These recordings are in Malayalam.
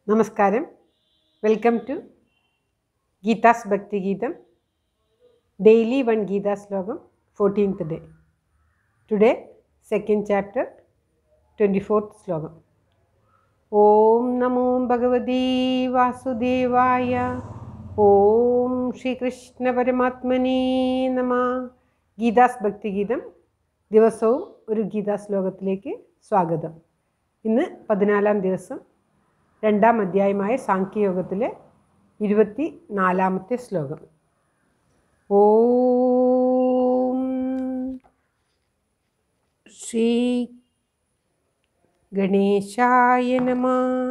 നമസ്കാരം വെൽക്കം ടു ഗീതാസ് ഭക്തിഗീതം ഡെയിലി വൺ ഗീതാ ശ്ലോകം fourteenth day today second chapter twenty fourth ശ്ലോകം ഓം നമോ ഭഗവതി വാസുദേവായ ഓം ശ്രീകൃഷ്ണ പരമാത്മനേ നമ ഗീതാസ് ഭക്തിഗീതം ദിവസവും ഒരു ഗീതാ ശ്ലോകത്തിലേക്ക് സ്വാഗതം ഇന്ന് പതിനാലാം ദിവസം രണ്ടാം അധ്യായമായ സാഖ്യയോഗത്തിലെ ഇരുപത്തി നാലാമത്തെ ശ്ലോകം ഓം ശ്രീ ഗണേശായ നമ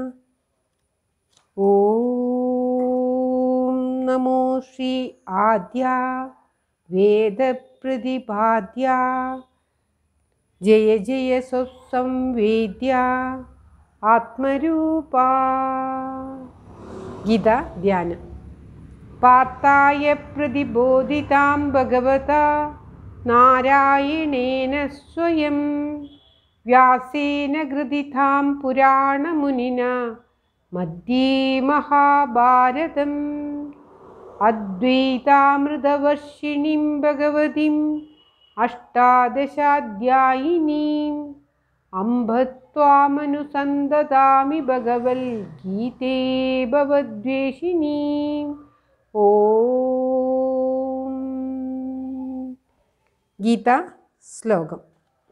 ഓം നമോ ശ്രീ ആദ്യ വേദപ്രതിപാദ്യ ജയ ജയ സ്വസംവേദ്യ ആത്മരൂപ ഗീത ധ്യാനം പാർത്തായ പ്രതിബോധിതാം ഭഗവത നാരായണേന സ്വയം വ്യാസേന ഗൃഥിതാം പുരാണമുനിന മധ്യേ മഹാഭാരതം അദ്വൈതാമൃതവർഷിണീം ഭഗവതിം അഷ്ടാദശാധ്യായിനീം അംബത്വാമനുസന്തതാമി ഭഗവത്ഗീതേ ഭവദ്വേഷിണീം ഓം ഗീത ശ്ലോകം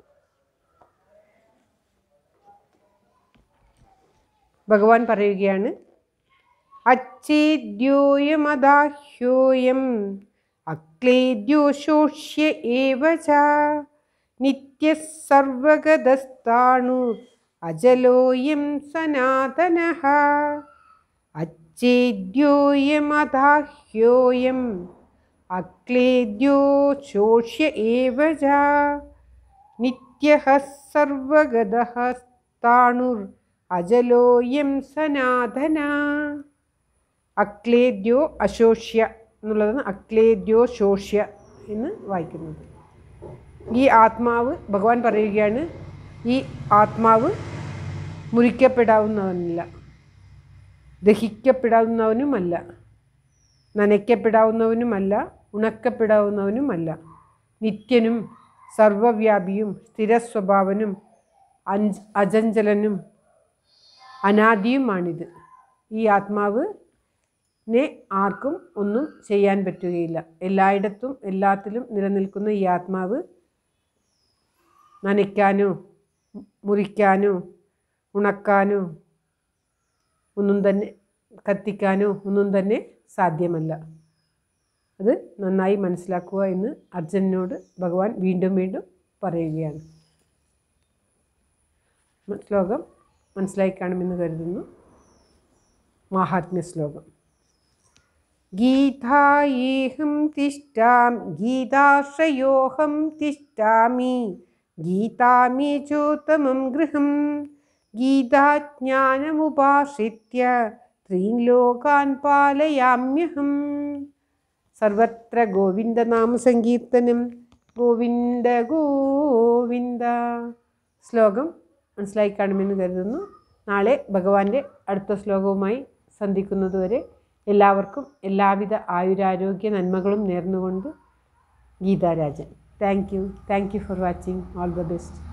ഭഗവാൻ പറയുകയാണ് അച്ഛേദ്യോയമദാഹ്യോയം അക്ലേദ്യോശോഷ്യ ഏവ ച നിത്യസർവഗതസ്ഥാണു അജലോയം സനാതനഃ അച്ഛേദ്യോയമദാഹ്യോയം അക്ലേദ്യോ ശോഷ്യ ഏവ ച നിത്യഃ സർവഗതഃ സ്ഥാണുർ അജലോയം സനാതന അക്ലേദ്യോ അശോഷ്യ എന്നുള്ളതാണ് അക്ലേദ്യോ ശോഷ്യ എന്ന് വായിക്കുന്നത് ഈ ആത്മാവ് ഭഗവാൻ പറയുകയാണ് ഈ ആത്മാവ് മുറിക്കപ്പെടാവുന്നവനല്ല ദഹിക്കപ്പെടാവുന്നവനുമല്ല നനയ്ക്കപ്പെടാവുന്നവനുമല്ല ഉണക്കപ്പെടാവുന്നവനുമല്ല നിത്യനും സർവവ്യാപിയും സ്ഥിരസ്വഭാവനും അഞ്ച് അജഞ്ചലനും അനാദിയുമാണിത് ഈ ആത്മാവ് നെ ആർക്കും ഒന്നും ചെയ്യാൻ പറ്റുകയില്ല എല്ലായിടത്തും എല്ലാത്തിലും നിലനിൽക്കുന്ന ഈ ആത്മാവ് നനയ്ക്കാനോ മുറിക്കാനോ ഉണക്കാനോ ഒന്നും തന്നെ കത്തിക്കാനോ ഒന്നും തന്നെ സാധ്യമല്ല അത് നന്നായി മനസ്സിലാക്കുക എന്ന് അർജുനനോട് ഭഗവാൻ വീണ്ടും വീണ്ടും പറയുകയാണ് ശ്ലോകം മനസ്സിലായി കാണുമെന്ന് കരുതുന്നു മാഹാത്മ്യ ശ്ലോകം ഗീതായേഹം തിഷ്ഠാം ഗീതാശ്രയോഹം തിഷ്ഠാമി ഗീതാമേ ചോത്തമം ഗൃഹം ഗീതാജ്ഞാനമുപാശ്രിത്യ ത്രീൻ ലോകാൻ പാലയാമ്യഹം സർവത്ര ഗോവിന്ദനാമസങ്കീർത്തനം ഗോവിന്ദ ഗോവിന്ദ ശ്ലോകം മനസ്സിലായി കാണുമെന്ന് കരുതുന്നു നാളെ ഭഗവാന്റെ അടുത്ത ശ്ലോകവുമായി സന്ധിക്കുന്നതുവരെ എല്ലാവർക്കും എല്ലാവിധ ആയുരാരോഗ്യ നന്മകളും നേർന്നുകൊണ്ട് Geetharajan thank you thank you for watching all the best